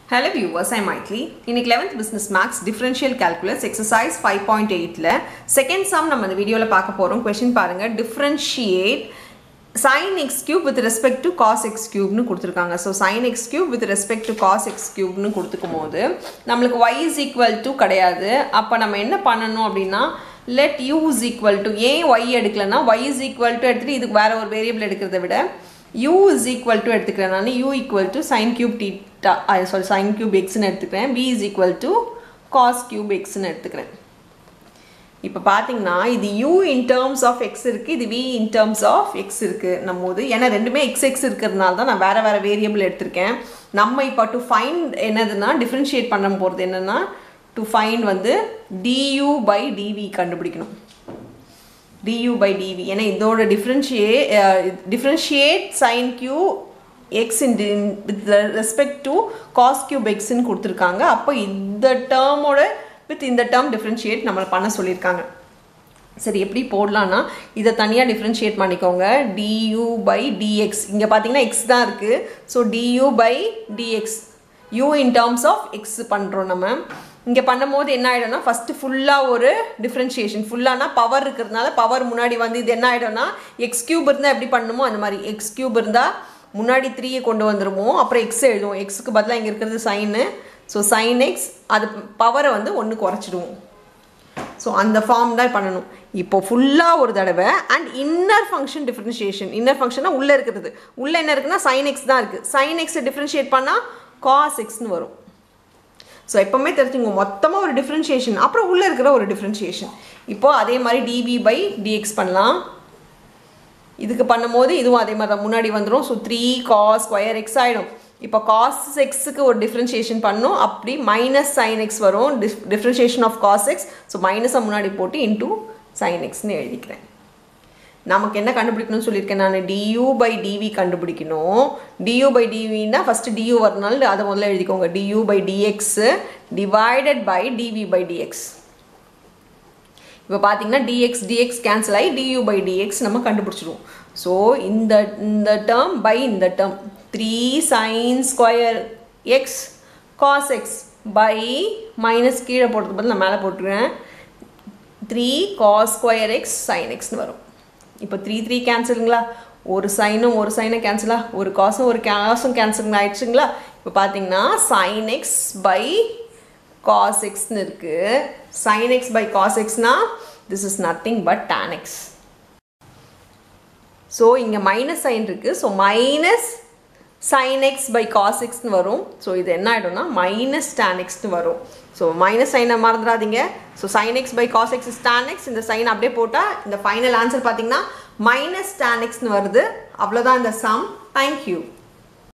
hello viewers I மைட்லி இன்னைக்கு eleventh business maths differential calculus exercise five point எயிட்டில் second sum நம்ம இந்த வீடியோவில் பார்க்க போகிறோம் கொஷின் பாருங்கள் differentiate sin x cube with respect to cos x cubeனு கொடுத்துருக்காங்க so sin x cube with respect to cos x cubeனு கொடுத்துக்கும் போது நம்மளுக்கு y is equal to கிடையாது அப்போ நம்ம என்ன பண்ணணும் அப்படின்னா let u is equal to ஏன் y எடுக்கலன்னா y is equal to எடுத்துகிட்டு இதுக்கு வேற ஒரு வேரியபிள் எடுக்கிறத விட u is equal to எடுத்துக்கிறேன் நான் u equal to sin cube theta sorry sin cube xன்னு எடுத்துக்கிறேன் b is equal to cos cube xன்னு எடுத்துக்கிறேன் இப்போ பார்த்தீங்கன்னா இது u in terms of x இருக்குது இது v in terms of x இருக்குது நம்ம போது ஏன்னா ரெண்டுமே x x இருக்கிறதுனால தான் நான் வேறு வேறு வேரியபிள் எடுத்திருக்கேன் நம்ம இப்போ டு ஃபைண்ட் என்னதுன்னா டிஃப்ரென்ஷியேட் பண்ண போகிறது என்னென்னா டு ஃபைண்ட் வந்து du பை dv கண்டுபிடிக்கணும் du பை dv ஏன்னா இதோட differentiate differentiate sine cube x in with respect to cos cube எக்ஸ்ன்னு கொடுத்துருக்காங்க அப்போ இந்த டேர்மோட வித் இந்த டேர்ம் டிஃப்ரென்ஷியேட் நம்மளை பண்ண சொல்லியிருக்காங்க சரி எப்படி போடலான்னா இதை தனியாக டிஃப்ரென்ஷியேட் பண்ணிக்கோங்க du பை dx இங்கே பார்த்தீங்கன்னா எக்ஸ் தான் இருக்குது so du by dx u in terms of x பண்ணுறோம் நம்ம இங்கே பண்ணும்போது என்ன ஆகிடும்னா ஃபஸ்ட்டு ஃபுல்லாக ஒரு டிஃப்ரென்ஷியேஷன் ஃபுல்லானா பவர் இருக்கிறதுனால பவர் முன்னாடி வந்து இது என்ன ஆகிடும்னா எக்ஸ் கியூப் இருந்தால் எப்படி பண்ணுமோ அந்த மாதிரி எக்ஸ் கியூப் இருந்தால் முன்னாடி த்ரீயை கொண்டு வந்துடுவோம் அப்புறம் எக்ஸ் எழுதுவோம் எக்ஸுக்கு பதிலாக இங்கே இருக்கிறது சைனு ஸோ சைன் எக்ஸ் அது பவரை வந்து ஒன்று குறைச்சிடுவோம் ஸோ அந்த ஃபார்ம் தான் பண்ணணும் இப்போ ஃபுல்லாக ஒரு தடவை and inner function differentiation inner ஃபங்க்ஷனாக உள்ளே இருக்கிறது உள்ளே என்ன இருக்குன்னா சைன் எக்ஸ் தான் இருக்குது சைன் எக்ஸை டிஃப்ரென்ஷியேட் பண்ணால் காஸ் எக்ஸ்னு வரும் ஸோ எப்போவுமே தெரிஞ்சுங்க மொத்தமாக ஒரு டிஃப்ரென்ஷியேஷன் அப்புறம் உள்ளே இருக்கிற ஒரு டிஃப்ரென்ஷியேஷன் இப்போது அதே மாதிரி டிபி பை டிஎக்ஸ் பண்ணலாம் இதுக்கு பண்ணும்போது இதுவும் அதே மாதிரி தான் முன்னாடி வந்துடும் so three cos square x ஆகிடும் இப்போ காஸ் எக்ஸுக்கு ஒரு டிஃப்ரென்ஷியேஷன் பண்ணும் அப்படி மைனஸ் சைன் எக்ஸ் வரும் diff differentiation of cos x so மைனஸை முன்னாடி போட்டு இன்டூ சைன் எக்ஸ்னு எழுதிக்கிறேன் நமக்கு என்ன கண்டுபிடிக்கணும்னு சொல்லியிருக்கேன் நான் டியூ பை டிவி கண்டுபிடிக்கணும் டியூ பை டிவின்னா ஃபஸ்ட்டு டியூ வரனால அதை முதல்ல எழுதிக்கோங்க d u by d x divided by d v by d x இப்போ பார்த்தீங்கன்னா டிஎக்ஸ் டிஎக்ஸ் கேன்சல் ஆகி டியூ பை டிஎக்ஸ் நம்ம கண்டுபிடிச்சிடுவோம் ஸோ இந்த இந்த டேர்ம் பை இந்த term three sine square x cos x by minus கீழே போடுறது பதில் நான் மேலே போட்டுருவேன் three cos square x sine எக்ஸ்னு வரும் இப்போ த்ரீ த்ரீ கேன்சலுங்களா ஒரு சைனும் ஒரு சைனும் கேன்சலா ஒரு காசும் ஒரு காசும் கேன்சல் ஆயிடுச்சுங்களா இப்போ பார்த்தீங்கன்னா சைன் எக்ஸ் பை காஸ் எக்ஸ்னு இருக்குது சைன் எக்ஸ் பை காஸ் எக்ஸ்னா this is nothing but tan x so இங்கே மைனஸ் சைன் இருக்குது so minus sine x by cos எக்ஸ்னு வரும் ஸோ இது என்ன ஆகிடும்னா மைனஸ் டேன் எக்ஸ்னு வரும் ஸோ மைனஸ் சைனை மறந்துடாதீங்க so sine x by cos x is tan x இந்த சைன் அப்படியே போட்டால் இந்த ஃபைனல் ஆன்சர் பார்த்தீங்கன்னா மைனஸ் டேன் எக்ஸ்னு வருது அவ்வளோதான் இந்த சம் தேங்க்யூ